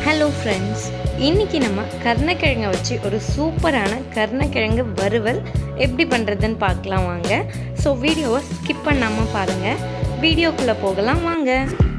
hello friends இன்றைக்கி நம்ம கருணக்கிழங்கை வச்சு ஒரு சூப்பரான கருணக்கிழங்கு வறுவல் எப்படி பண்ணுறதுன்னு பார்க்கலாம் வாங்க ஸோ வீடியோவை ஸ்கிப் பண்ணாமல் பாருங்கள் வீடியோக்குள்ளே போகலாம் வாங்க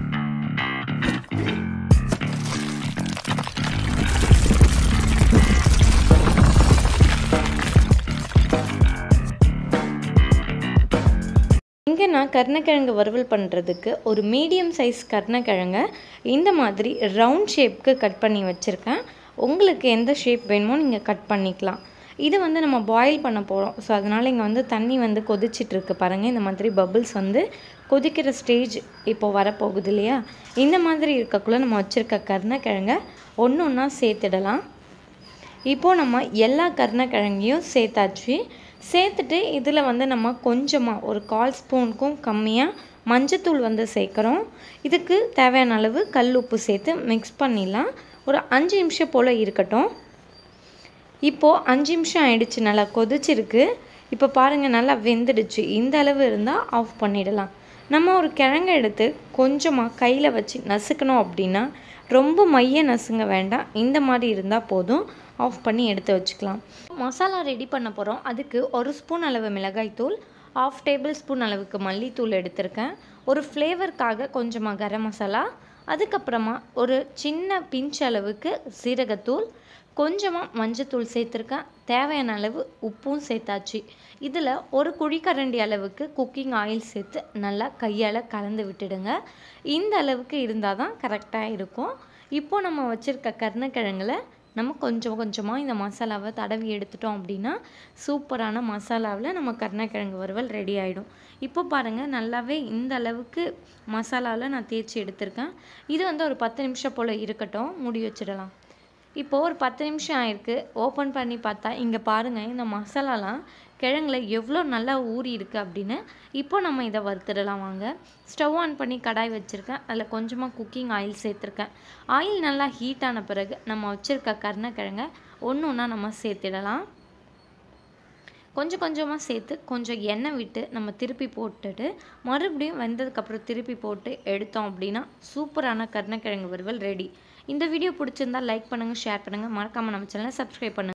இங்கே நான் கருணக்கிழங்கு வறுவல் பண்ணுறதுக்கு ஒரு மீடியம் சைஸ் கருணக்கிழங்கை இந்த மாதிரி ரவுண்ட் ஷேப்க்கு கட் பண்ணி வச்சுருக்கேன் உங்களுக்கு எந்த ஷேப் வேணுமோ நீங்கள் கட் பண்ணிக்கலாம் இது வந்து நம்ம பாயில் பண்ண போகிறோம் ஸோ அதனால் இங்கே வந்து தண்ணி வந்து கொதிச்சிட்ருக்கு பாருங்கள் இந்த மாதிரி பபிள்ஸ் வந்து கொதிக்கிற ஸ்டேஜ் இப்போது வரப்போகுது இல்லையா இந்த மாதிரி இருக்கக்குள்ளே நம்ம வச்சுருக்க கருணக்கிழங்கை ஒன்று ஒன்றா சேர்த்துடலாம் இப்போது நம்ம எல்லா கருணக்கிழங்கையும் சேர்த்தாச்சு சேர்த்துட்டு இதில் வந்து நம்ம கொஞ்சமாக ஒரு கால் ஸ்பூனுக்கும் கம்மியாக மஞ்சத்தூள் வந்து சேர்க்குறோம் இதுக்கு தேவையான அளவு கல் உப்பு சேர்த்து மிக்ஸ் பண்ணிடலாம் ஒரு அஞ்சு நிமிஷம் போல் இருக்கட்டும் இப்போது அஞ்சு நிமிஷம் ஆயிடுச்சு நல்லா கொதிச்சிருக்கு இப்போ பாருங்கள் நல்லா வெந்துடுச்சு இந்த அளவு இருந்தால் ஆஃப் பண்ணிடலாம் நம்ம ஒரு கிழங்கு எடுத்து கொஞ்சமாக கையில் வச்சு நசுக்கணும் அப்படின்னா ரொம்ப மைய நசுங்க வேண்டாம் இந்த மாதிரி இருந்தால் போதும் ஆஃப் பண்ணி எடுத்து வச்சுக்கலாம் மசாலா ரெடி பண்ண போகிறோம் அதுக்கு ஒரு ஸ்பூன் அளவு மிளகாய்த்தூள் ஆஃப் டேபிள் ஸ்பூன் அளவுக்கு மல்லித்தூள் எடுத்திருக்கேன் ஒரு ஃப்ளேவருக்காக கொஞ்சமாக கரம் மசாலா அதுக்கப்புறமா ஒரு சின்ன பிஞ்ச் அளவுக்கு சீரகத்தூள் கொஞ்சமாக மஞ்சத்தூள் சேர்த்துருக்கேன் தேவையான அளவு உப்பும் சேர்த்தாச்சு இதில் ஒரு குழிக்கரண்டி அளவுக்கு குக்கிங் ஆயில் சேர்த்து நல்லா கையால் கலந்து விட்டுடுங்க இந்த அளவுக்கு இருந்தால் தான் கரெக்டாக இருக்கும் இப்போது நம்ம வச்சுருக்க கருணக்கிழங்குல நம்ம கொஞ்சம் கொஞ்சமாக இந்த மசாலாவை தடவி எடுத்துட்டோம் அப்படின்னா சூப்பரான மசாலாவில் நம்ம கருணக்கிழங்கு வறுவல் ரெடி ஆகிடும் இப்போ பாருங்கள் நல்லாவே இந்த அளவுக்கு மசாலாவில் நான் தேய்ச்சி எடுத்திருக்கேன் இது வந்து ஒரு பத்து நிமிஷம் போல் இருக்கட்டும் மூடி வச்சிடலாம் இப்போது ஒரு பத்து நிமிஷம் ஆயிருக்கு ஓப்பன் பண்ணி பார்த்தா இங்கே பாருங்கள் இந்த மசாலாலாம் கிழங்குல எவ்வளோ நல்லா ஊறி இருக்குது அப்படின்னு இப்போ நம்ம இதை வறுத்துடலாம் வாங்க ஸ்டவ் ஆன் பண்ணி கடாய் வச்சுருக்கேன் அதில் கொஞ்சமாக குக்கிங் ஆயில் சேர்த்துருக்கேன் ஆயில் நல்லா ஹீட் ஆன பிறகு நம்ம வச்சுருக்க கருணக்கிழங்க ஒன்று ஒன்றா நம்ம சேர்த்திடலாம் கொஞ்சம் கொஞ்சமாக சேர்த்து கொஞ்சம் எண்ணெய் விட்டு நம்ம திருப்பி போட்டுட்டு மறுபடியும் வெந்ததுக்கப்புறம் திருப்பி போட்டு எடுத்தோம் அப்படின்னா சூப்பரான கருணக்கிழங்கு வறுவல் ரெடி இந்த வீடியோ பிடிச்சிருந்தா லைக் பண்ணுங்கள் ஷேர் பண்ணுங்கள் மறக்காமல் நம்ம சேனலை சப்ஸ்கிரைப் பண்ணுங்கள்